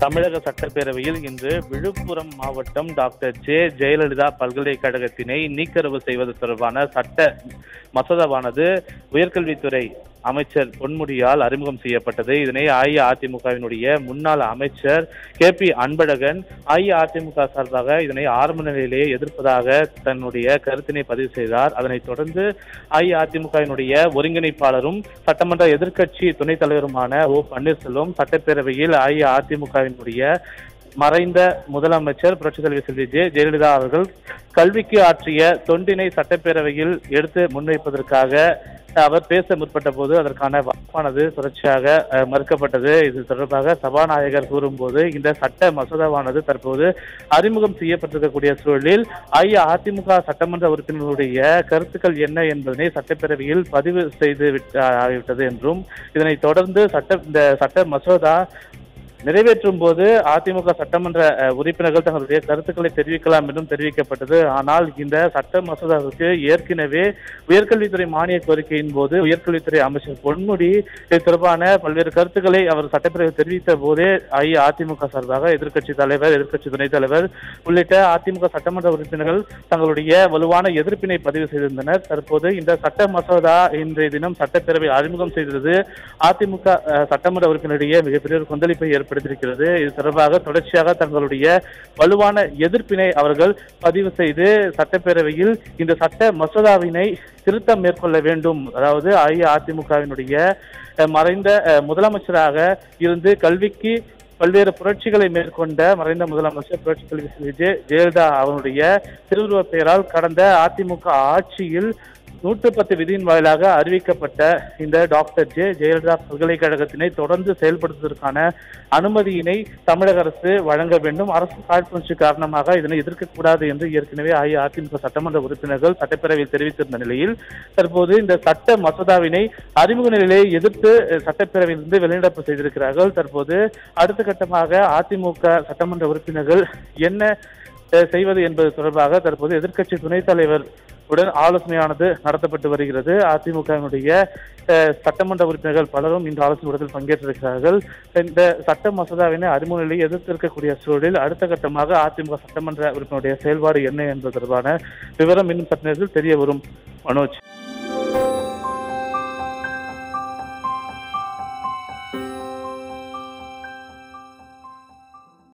தமிழக சட்டப்பேரவையில் இன்று விழுப்புரம் மாவட்டம் டாக்டர் ஜே ஜெயலலிதா பல்கலைக்கழகத்தினை நீக்கரவு செய்வது தொடர்பான சட்ட மசோதாவானது உயர்கல்வித்துறை அமைச்சர் பொன்முடியால் அறிமுகம் செய்யப்பட்டது இதனை அஇஅதிமுகவினுடைய முன்னாள் அமைச்சர் கே பி அன்பழகன் அஇஅதிமுக சார்பாக இதனை ஆரம்ப நிலையிலேயே எதிர்ப்பதாக தன்னுடைய கருத்தினை பதிவு செய்தார் அதனைத் தொடர்ந்து அஇஅதிமுகவினுடைய ஒருங்கிணைப்பாளரும் சட்டமன்ற எதிர்க்கட்சி துணைத் தலைவருமான ஓ பன்னீர்செல்வம் சட்டப்பேரவையில் அஇஅதிமுகவினுடைய மறைந்த முதலமைச்சர் புரட்சித் தலைவர் செல்வி ஜெ ஜெயலலிதா அவர்கள் கல்விக்கு ஆற்றிய தொண்டினை சட்டப்பேரவையில் எடுத்து முன்வைப்பதற்காக அவர் பேச முற்பட்ட போது அதற்கான வாய்ப்பானது தொடர்ச்சியாக அஹ், மறுக்கப்பட்டது இது தொடர்பாக சபாநாயகர் கூறும்போது இந்த சட்ட மசோதாவானது தற்போது அறிமுகம் செய்யப்பட்டிருக்கக்கூடிய சூழலில் அஇஅதிமுக சட்டமன்ற உறுப்பினர்களுடைய கருத்துக்கள் என்ன என்பதனை சட்டப்பேரவையில் பதிவு செய்து விட்ட ஆகிவிட்டது என்றும் இதனைத் தொடர்ந்து சட்ட இந்த சட்ட மசோதா நிறைவேற்றும் போது அதிமுக சட்டமன்ற அஹ், உறுப்பினர்கள் தங்களுடைய கருத்துக்களை தெரிவிக்கலாம் என்றும் தெரிவிக்கப்பட்டது ஆனால் இந்த சட்ட மசோதாவுக்கு ஏற்கனவே உயர்கல்வித்துறை மானிய கோரிக்கையின் போது உயர்கல்வித்துறை அமைச்சர் பொன்முடி இது தொடர்பான பல்வேறு கருத்துக்களை அவர் சட்டப்பேரவை தெரிவித்த போதே அஇஅதிமுக சார்பாக எதிர்க்கட்சி தலைவர் எதிர்க்கட்சி துணைத் தலைவர் உள்ளிட்ட அதிமுக சட்டமன்ற உறுப்பினர்கள் தங்களுடைய வலுவான எதிர்ப்பினை பதிவு செய்திருந்தனர் தற்போது இந்த சட்ட மசோதா இன்றைய தினம் சட்டப்பேரவை அறிமுகம் செய்தது அதிமுக அஹ், சட்டமன்ற உறுப்பினரிடையே மிகப்பெரிய ஒரு கொந்தளிப்பை ஏற்படுத்தியிருக்கிறது இது தொடர்பாக தொடர்ச்சியாக தங்களுடைய வலுவான எதிர்ப்பினை அவர்கள் பதிவு செய்து சட்டப்பேரவையில் இந்த சட்ட மசோதாவினை திருத்தம் மேற்கொள்ள வேண்டும் அதாவது அஇஅதிமுகவினுடைய அஹ், மறைந்த அஹ், முதலமைச்சராக இருந்து கல்விக்கு பல்வேறு புரட்சிகளை மேற்கொண்ட மறைந்த முதலமைச்சர் புரட்சி கல்வி செல்வி ஜெ ஜெயலலிதா அவருடைய திருவுருவப் பெயரால் கடந்த அதிமுக ஆட்சியில் நூற்று பத்து விதியின் வாயிலாக அறிவிக்கப்பட்ட இந்த டாக்டர் ஜே ஜெயலலிதா பல்கலைக்கழகத்தினை தொடர்ந்து செயல்படுத்துவதற்கான அனுமதியினை தமிழக அரசு வழங்க வேண்டும் அரசு காழ்ப்புணர்ச்சி காரணமாக இதனை எதிர்க்கக்கூடாது என்று ஏற்கனவே அஇஅதிமுக சட்டமன்ற உறுப்பினர்கள் சட்டப்பேரவையில் தெரிவித்திருந்த நிலையில் தற்போது இந்த சட்ட மசோதாவினை அறிமுக நிலையிலே எதிர்த்து அஹ், சட்டப்பேரவையிலிருந்து வெளிநடப்பு செய்திருக்கிறார்கள் தற்போது அடுத்த கட்டமாக அதிமுக சட்டமன்ற உறுப்பினர்கள் என்ன அஹ், செய்வது என்பது தொடர்பாக தற்போது எதிர்க்கட்சி துணைத் தலைவர் உடன் ஆலோசனையானது நடத்தப்பட்டு வருகிறது அதிமுகவினுடைய அஹ், சட்டமன்ற உறுப்பினர்கள் பலரும் இந்த ஆலோசனை கூட்டத்தில் பங்கேற்றிருக்கிறார்கள் இந்த சட்ட மசோதாவினை அறிமுக நிலையை எதிர்த்திருக்கக்கூடிய சூழலில் அடுத்த கட்டமாக அதிமுக சட்டமன்ற உறுப்பினருடைய செயல்பாடு என்ன என்பது தொடர்பான விவரம் இன்னும் சற்று நேரத்தில் தெரிய வரும் மனோஜ்